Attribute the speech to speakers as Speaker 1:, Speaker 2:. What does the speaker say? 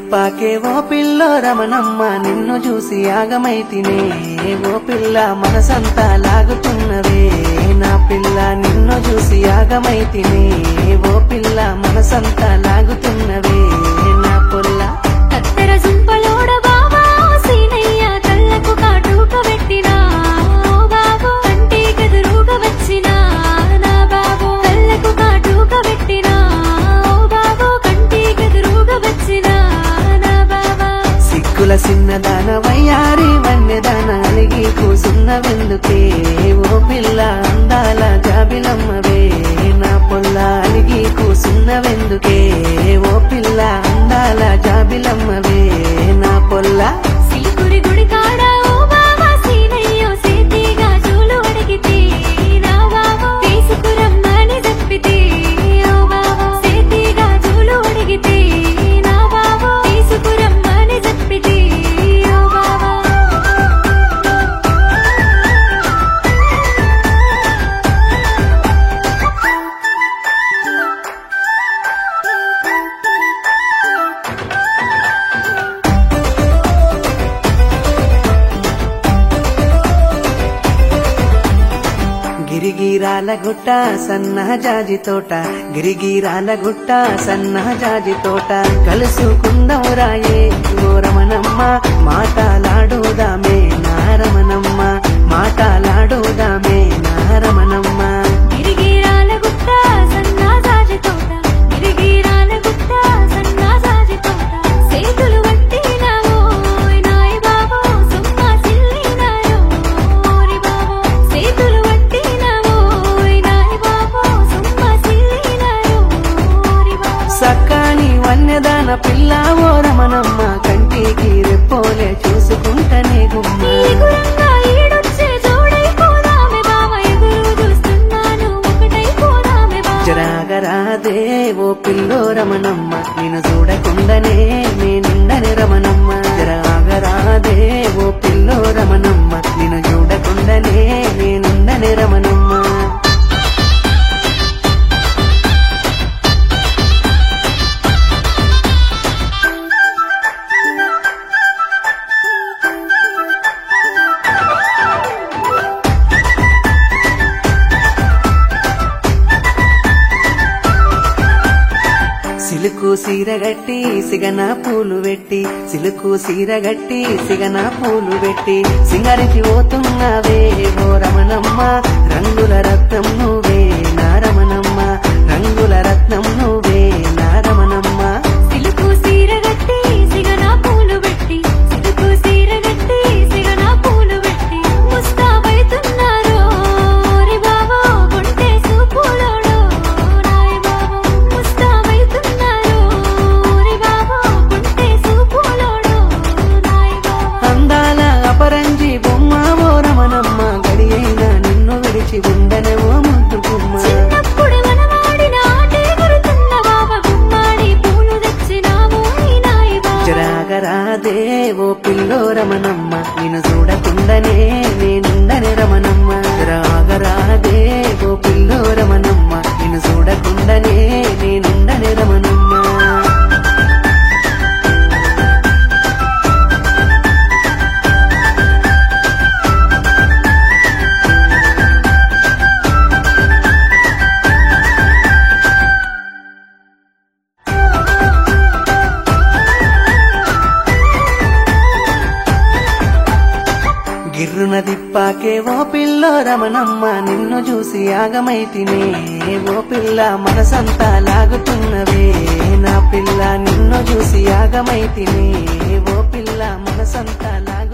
Speaker 1: దిప్పాకే ఓ పిల్లో రమణమ్మ నిన్ను చూసి ఆగమైతినే ఓ పిల్ల మనసంతా లాగుతున్నవే నా పిల్ల నిన్ను చూసి ఆగమైతినే ఓ పిల్ల మనసంతా లాగుతున్నవే నా పొల్ల
Speaker 2: కత్తెర జుంపలోడ బావా సీనయ్య కళ్ళకు కాటుక పెట్టినా ఓ బాబు కంటికెదురుగా వచ్చినా నా బాబు కళ్ళకు కాటుక పెట్టినా ఓ బాబు కంటికెదురుగా వచ్చినా నా బాబా
Speaker 1: సిక్కుల చిన్నదాన వయ్యారి వన్నెదాన అలిగి కూసున్నవెందుకే ఓ పిల్ల అందాల జాబిలమ్మవే నా పొల్ల అలిగి కూసున్నవెందుకే ఓ పిల్ల అందాల జాబిలమ్మవే నా పొల్ల
Speaker 2: సీకుడి గుడి కాడ ఓ బాబా సీనయ్యో సేతిగా జూలు అడిగితే నా బాబా తీసుకురమ్మని చెప్పితే ఓ బాబా సేతిగా జూలు అడిగితే నా బాబా తీసుకురమ్మని చెప్పితే ఓ బాబా
Speaker 1: గిరిగిరాల గుట్ట సన్న జాజి తోట గిరిగిరాల గుట్ట సన్న జాజి తోట కలుసుకుందాం రాయే గోరమనమ్మ మాటలాడుదామే నారమనమ్మ మాటలాడుదామే నారమనమ్మ
Speaker 2: గిరిగిరాల గుట్ట సన్నా జాజి తోట గిరిగిరాల గుట్ట సన్నా జాజి తోట సేతులు వట్టినావో నాయ్ బాబో సుమ్మ సిల్లినాయో ఓరి బాబో సేతులు వట్టినావో నాయ్ బాబో సుమ్మ సిల్లినాయో ఓరి బాబో
Speaker 1: సక్కాని వన్యదాన పిల్ల ఓరమనమ్మ కంటికి రెప్పోలే చూసుకుంటనే గుమ్మ
Speaker 2: ఈగురంగా ఈడొచ్చే జోడైపోదామె బావ ఎదురు చూస్తున్నాను ఒకటైపోదామె బావ
Speaker 1: జరాగరాదే ఓ పిల్లో రమణమ్మ నేను చూడకుండానే నేనుండని రమణమ్మ జరాగరాదే ఓ పిల్లో రమణమ్మ నేను చూడకుండానే నేనుండని రమణమ్మ సిలుకు సీరగట్టి సిగన పూలు పెట్టి సిలుకు సీరగట్టి సిగన పూలు పెట్టి సింగరికి పోతున్నావే ఓ రమణమ్మ రంగుల రత్నం నువ్వే నా రమణమ్మ రంగుల రత్నం నువ్వే నా రమణమ్మ
Speaker 2: సిలుకు సీరగట్టి సిగన పూలు పెట్టి సిలుకు సీరగట్టి సిగన పూలు పెట్టి ముస్తాబైతున్నారు ఓరి బాబో గుంటె సూపులోడు నాయ్ బాబో ముస్తాబైతున్నారు ఓరి బాబో గుంటె సూపులోడు నాయ్ బాబో
Speaker 1: అందాల అపరంజి బొమ్మ ఓ రమణమ్మ గడి అయినా నిన్ను విడిచి ఉండనే ఓ ముద్దు బొమ్మ
Speaker 2: చిన్నప్పుడు మనవాడిన ఆటే గురుతున్న బాబ గుమ్మాడి పూలు తెచ్చినావు ఈ నాయ్ బాబో
Speaker 1: జరాగరాదే ఓ పిల్లో రమణమ్మ నేను చూడకుండానే నేనుండని రమణమ్మ జరాగరాదే ఓ పిల్లో రమణమ్మ నేను చూడకుండానే నేనుండని రమణమ్మ గిర్రున దిప్పాకే ఓ పిల్లో రమణమ్మ నిన్ను చూసి ఆగమైతినే ఓ పిల్ల మనసంతా లాగుతున్నవే నా పిల్ల నిన్ను చూసి ఆగమైతినే ఓ పిల్ల మనసంతా లాగు